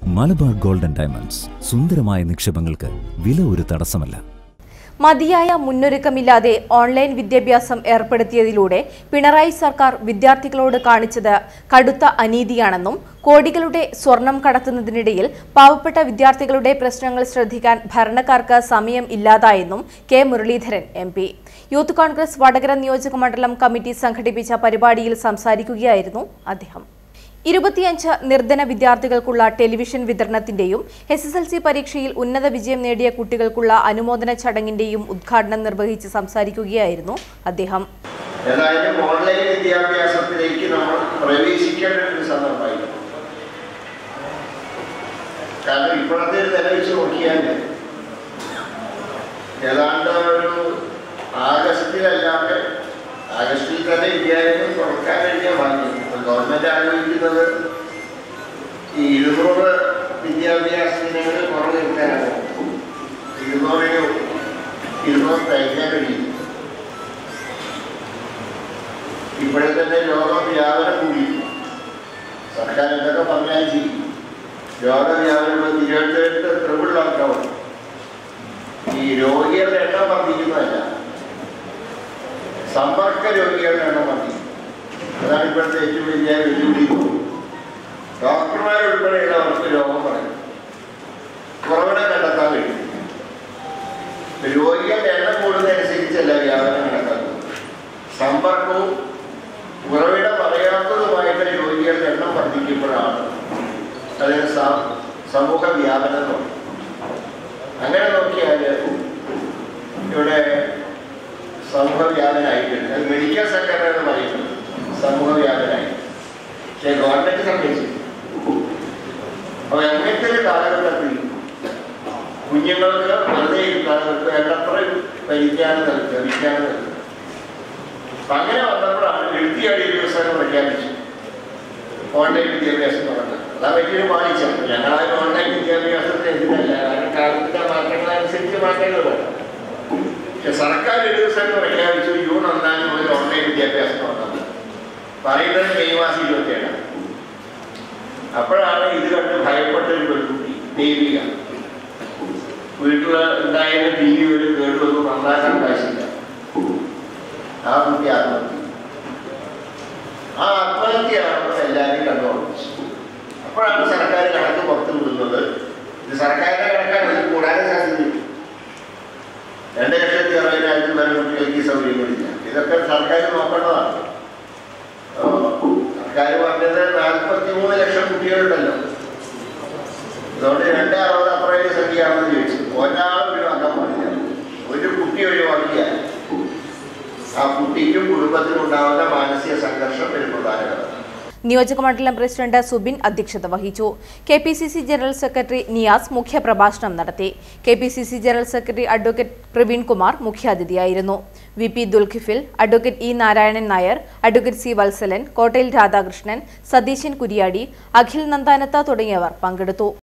Malabar golden diamonds സുന്ദരമായ നിക്ഷേപങ്ങൾക്ക് വില ഒരു തടസ്സമല്ല മതിയായ മുന്നൊരുക്കമില്ലാതെ ഓൺലൈൻ വിദ്യാഭ്യാസം ഏർപ്പെടുത്തിയതിലൂടെ പിണറായി സർക്കാർ വിദ്യാർത്ഥികളോട് കാണിച്ചത് കടുത്ത അനീതിയാണെന്നും കോടികളുടെ സ്വർണം കടത്തുന്നതിനിടയിൽ പാവപ്പെട്ട വിദ്യാർത്ഥികളുടെ പ്രശ്നങ്ങൾ ശ്രദ്ധിക്കാൻ ഭരണക്കാർക്ക് സമയം ഇല്ലാതായെന്നും K Muraleedharan M P youth Congress Vadakara നിയോജക മണ്ഡലം കമ്മിറ്റി സംഘടിപ്പിച്ച പരിപാടിയിൽ സംസാരിക്കുകയായിരുന്നു അദ്ദേഹം ഇരുപത്തിയഞ്ച് നിർധന വിദ്യാർത്ഥികൾക്കുള്ള ടെലിവിഷൻ വിതരണത്തിന്റെയും എസ് എസ് എൽ സി പരീക്ഷയിൽ ഉന്നത വിജയം നേടിയ കുട്ടികൾക്കുള്ള അനുമോദന ചടങ്ങിന്റെയും ഉദ്ഘാടനം നിർവഹിച്ച് സംസാരിക്കുകയായിരുന്നു അദ്ദേഹം ഏതായാലും ഓൺലൈൻ വിദ്യാഭ്യാസത്തിലേക്ക് നമ്മൾ പ്രവേശിക്കേണ്ട ഒരു സന്ദർഭമായിരുന്നു കാരണം ഇപ്പോഴത്തെ ഒരു നില വെച്ച് നോക്കിയാൽ ഏതാണ്ട് ഒരു ആഗസ്റ്റിലല്ലാതെ ആഗസ്റ്റിൽ തന്നെ വിദ്യാലയം തുറക്കാൻ കഴിഞ്ഞാൽ മതി ഗവൺമെന്റ് ആലോചിക്കുന്നത് ഈ ഇരുന്നൂറ് വിദ്യാഭ്യാസ ദിനങ്ങൾ കുറവ് നിൽക്കാനാണ് ഇരുന്നൂറിന് ഇരുന്നൂറ് തയ്ക്കാൻ കഴിയും ഇപ്പോഴെ തന്നെ രോഗവ്യാപനം കൂടി സർക്കാർ എന്തൊക്കെ പറഞ്ഞാൽ ചെയ്യും രോഗവ്യാപനം തിരുവനന്തപുരത്ത് ട്രിപ്പിൾ ലോക്ക്ഡൗൺ ഈ രോഗികളുടെ എണ്ണം വർദ്ധിക്കുന്നതല്ല സമ്പർക്ക രോഗികളുടെ എണ്ണം വർദ്ധിക്കും അതാണ് ഇപ്പോഴത്തെ ഏറ്റവും വലിയ വെല്ലുവിളി ഡോക്ടർമാരുൾപ്പെടെയുള്ളവർക്ക് രോഗം പറയും കുറവിടം കണ്ടെത്താൻ കഴിയും രോഗികളുടെ എണ്ണം കൂടുന്നതനുസരിച്ചല്ല വ്യാപനം കണക്കാക്കുന്നത് സമ്പർക്കവും ഉറവിടം അറിയാത്തതുമായിട്ട് രോഗികളുടെ എണ്ണം വർദ്ധിക്കുമ്പോഴാണ് അതിന് സ- സമൂഹ വ്യാപനം എന്ന് പറയും. അങ്ങനെ നോക്കിയാൽ ഇവിടെ സമൂഹ വ്യാപനായിട്ടുണ്ട് അത് മെഡിക്കൽ സംഘടന എന്ന് പറയുന്നത് സമൂഹ വ്യാപനായി പക്ഷേ ഗവൺമെന്റ് സമ്മതിച്ചു അപ്പൊ അങ്ങനത്തെ ഒരു കാലഘട്ടത്തിൽ കുഞ്ഞുങ്ങൾക്ക് വെറുതെ ഇരുന്നവർക്ക് വേണ്ടത്ര പരിജ്ഞാനം നൽകുക വിജ്ഞാനം നൽകുക അപ്പൊ അങ്ങനെ വന്നപ്പോഴാണ് എഴുത്തിയാടി ദിവസം പ്രഖ്യാപിച്ചു ഓൺലൈൻ വിദ്യാഭ്യാസം തുടങ്ങുന്നത് അതാ വലിയൊരു പാളിച്ചാണ് ഞങ്ങളാരും ഓൺലൈൻ വിദ്യാഭ്യാസത്തിന് എതിരല്ല കാരണം കാലത്തിന്റെ മാറ്റങ്ങളനുസരിച്ച് മാറ്റങ്ങൾ വേണം പക്ഷെ സർക്കാർ ഒരു ദിവസം പ്രഖ്യാപിച്ചു ജൂൺ ഒന്നാം തീയതി മുതൽ ഓൺലൈൻ വിദ്യാഭ്യാസം തുടങ്ങുന്നത് പറയുന്നത് മെയ് മാസം ഇരുപത്തിയേഴാണ് അപ്പോഴാണ് ഇത് കണ്ട് ഭയപ്പെട്ട ഒരു പെൺകുട്ടി ദേവിക വീട്ടിൽ ഉണ്ടായിരുന്ന ടി വി ഒരു കേടുവന്നു നന്നാക്കാൻ കാശില്ല ആ കുട്ടി ആത്മഹത്യ ആ ആത്മഹത്യയാണ് എല്ലാവരും കണ്ടുകൊണ്ടിരിച്ചത് അപ്പോഴാണ് സർക്കാർ കണക്ക് പുറത്തു വിടുന്നത് ഇത് സർക്കാരിന്റെ കണക്കാണ് ഇത് കൂടാതെ സാധ്യതയില്ല രണ്ട് ലക്ഷത്തി അറുപതിനായിരത്തി വരെ കുട്ടികൾക്ക് ഈ സൗകര്യങ്ങളില്ല ഇതൊക്കെ സർക്കാർ നോക്കേണ്ടതാണ് ആ, സർക്കാർ പറഞ്ഞത് നാൽപ്പത്തി മൂന്ന് ലക്ഷം കുട്ടികളുണ്ടല്ലോ അതുകൊണ്ട് രണ്ട് അറുപത് അത്രയും സംഖ്യയാണെന്ന് ചോദിച്ചു ഒരാൾ ഒഴിവാക്കാൻ പാടില്ല ഒരു കുട്ടി ഒഴിവാക്കിയാൽ ആ കുട്ടിക്കും കുടുംബത്തിനും ഉണ്ടാവുന്ന മാനസിക സംഘർഷം ഒരു പ്രധാന ഘടകം നിയോജക മണ്ഡലം പ്രസിഡന്റ് സുബിൻ അധ്യക്ഷത വഹിച്ചു K P C C general secretary Niyas മുഖ്യപ്രഭാഷണം നടത്തി K P C C general secretary advocate Praveen Kumar മുഖ്യാതിഥിയായിരുന്നു V P Dulkifil advocate E Narayanan Nair advocate C Valsalan Kottayil Radhakrishnan Satheesan Kuriyadi Akhil നന്ദാനത്ത തുടങ്ങിയവർ പങ്കെടുത്തു